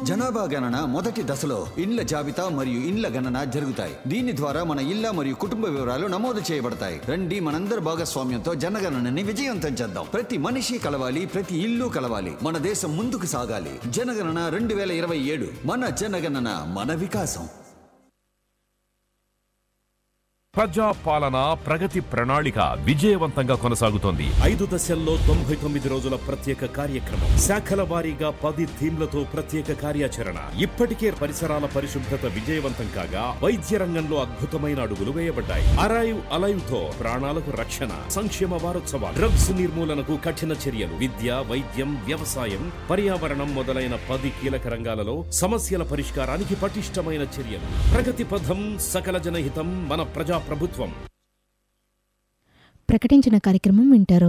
జనాభా గణన మొదటి దశలో ఇండ్ల జాబితా మరియు ఇండ్ల గణన జరుగుతాయి దీని ద్వారా మన ఇళ్ల మరియు కుటుంబ వివరాలు నమోదు చేయబడతాయి రండి మనందరి భాగస్వామ్యంతో జనగణనని విజయవంతం చేద్దాం ప్రతి మనిషి కలవాలి ప్రతి ఇల్లు కలవాలి మన దేశం ముందుకు సాగాలి జనగణన రెండు వేల ఇరవై ఏడు మన జనగణన మన వికాసం ప్రజా పాలన ప్రగతి ప్రణాళిక విజయవంతంగా కొనసాగుతోంది ఐదు దశల్లో తొంభై తొమ్మిది రోజుల ప్రత్యేక కార్యక్రమం శాఖల వారీగా పది థీమ్లతో ప్రత్యేక కార్యాచరణ ఇప్పటికే పరిసరాల పరిశుభ్రత విజయవంతం కాగా వైద్య రంగంలో అద్భుతమైన అడుగులు వేయబడ్డాయి అరైవ్ అలైవ్ తో ప్రాణాలకు రక్షణ సంక్షేమ వారోత్సవాలు డ్రగ్స్ నిర్మూలనకు కఠిన చర్యలు విద్య వైద్యం వ్యవసాయం పర్యావరణం మొదలైన పది కీలక రంగాలలో సమస్యల పరిష్కారానికి పటిష్టమైన చర్యలు ప్రగతి పథం సకల జనహితం మన ప్రజా ప్రభుత్వం ప్రకటించిన కార్యక్రమం వింటారు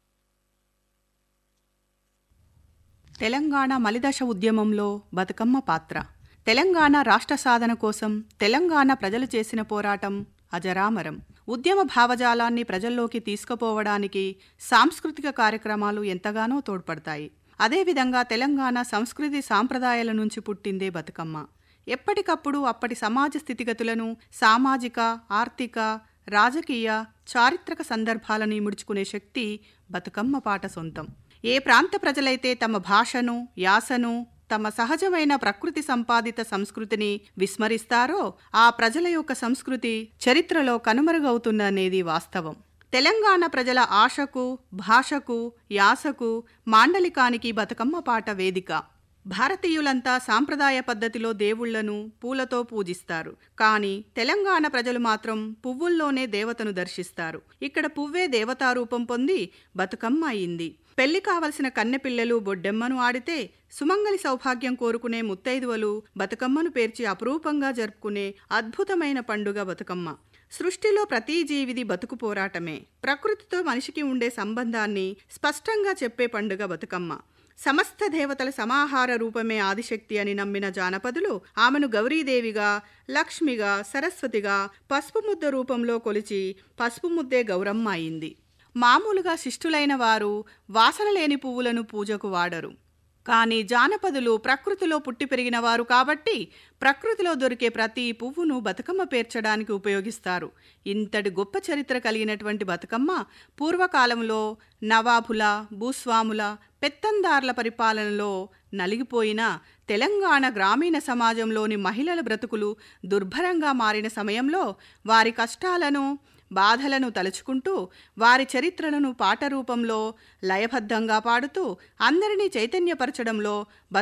తెలంగాణ మలిదశ ఉద్యమంలో బతుకమ్మ పాత్ర తెలంగాణ రాష్ట్ర సాధన కోసం తెలంగాణ ప్రజలు చేసిన పోరాటం అజరామరం ఉద్యమ భావజాలాన్ని ప్రజల్లోకి తీసుకుపోవడానికి సాంస్కృతిక కార్యక్రమాలు ఎంతగానో తోడ్పడతాయి అదేవిధంగా తెలంగాణ సంస్కృతి సాంప్రదాయాల నుంచి పుట్టిందే బతుకమ్మ ఎప్పటికప్పుడు అప్పటి సమాజ స్థితిగతులను సామాజిక ఆర్థిక రాజకీయ చారిత్రక సందర్భాలను ఇముడ్చుకునే శక్తి బతుకమ్మ పాట సొంతం ఏ ప్రాంత ప్రజలైతే తమ భాషను యాసను తమ సహజమైన ప్రకృతి సంపాదిత సంస్కృతిని విస్మరిస్తారో ఆ ప్రజల యొక్క సంస్కృతి చరిత్రలో కనుమరుగవుతుందనేది వాస్తవం తెలంగాణ ప్రజల ఆశకు భాషకు యాసకు మాండలికానికి బతుకమ్మ పాట వేదిక భారతీయులంతా సాంప్రదాయ పద్ధతిలో దేవుళ్లను పూలతో పూజిస్తారు కానీ తెలంగాణ ప్రజలు మాత్రం పువ్వుల్లోనే దేవతను దర్శిస్తారు ఇక్కడ పువ్వే దేవతారూపం పొంది బతుకమ్మ అయింది పెళ్లి కావలసిన కన్నెపిల్లలు బొడ్డెమ్మను ఆడితే సుమంగలి సౌభాగ్యం కోరుకునే ముత్తైదువలు బతుకమ్మను పేర్చి అపురూపంగా జరుపుకునే అద్భుతమైన పండుగ బతుకమ్మ సృష్టిలో ప్రతి జీవిది బతుకు పోరాటమే ప్రకృతితో మనిషికి ఉండే సంబంధాన్ని స్పష్టంగా చెప్పే పండుగ బతుకమ్మ సమస్త దేవతల సమాహార రూపమే ఆదిశక్తి అని నమ్మిన జానపదులు ఆమెను గౌరీదేవిగా లక్ష్మిగా సరస్వతిగా పసుపు ముద్ద రూపంలో కొలిచి పసుపు ముద్దే గౌరమ్మ అయింది మామూలుగా శిష్టులైన వారు వాసన లేని పువ్వులను పూజకు వాడరు కానీ జానపదులు ప్రకృతిలో పుట్టి పెరిగిన వారు కాబట్టి ప్రకృతిలో దొరికే ప్రతి పువ్వును బతుకమ్మ పేర్చడానికి ఉపయోగిస్తారు ఇంతటి గొప్ప చరిత్ర కలిగినటువంటి బతుకమ్మ పూర్వకాలంలో నవాబుల భూస్వాముల పెత్తందార్ల పరిపాలనలో నలిగిపోయిన తెలంగాణ గ్రామీణ సమాజంలోని మహిళల బ్రతుకులు దుర్భరంగా మారిన సమయంలో వారి కష్టాలను బాధలను తలుచుకుంటూ వారి చరిత్రలను పాట రూపంలో లయబద్ధంగా పాడుతూ అందరినీ చైతన్యపరచడంలో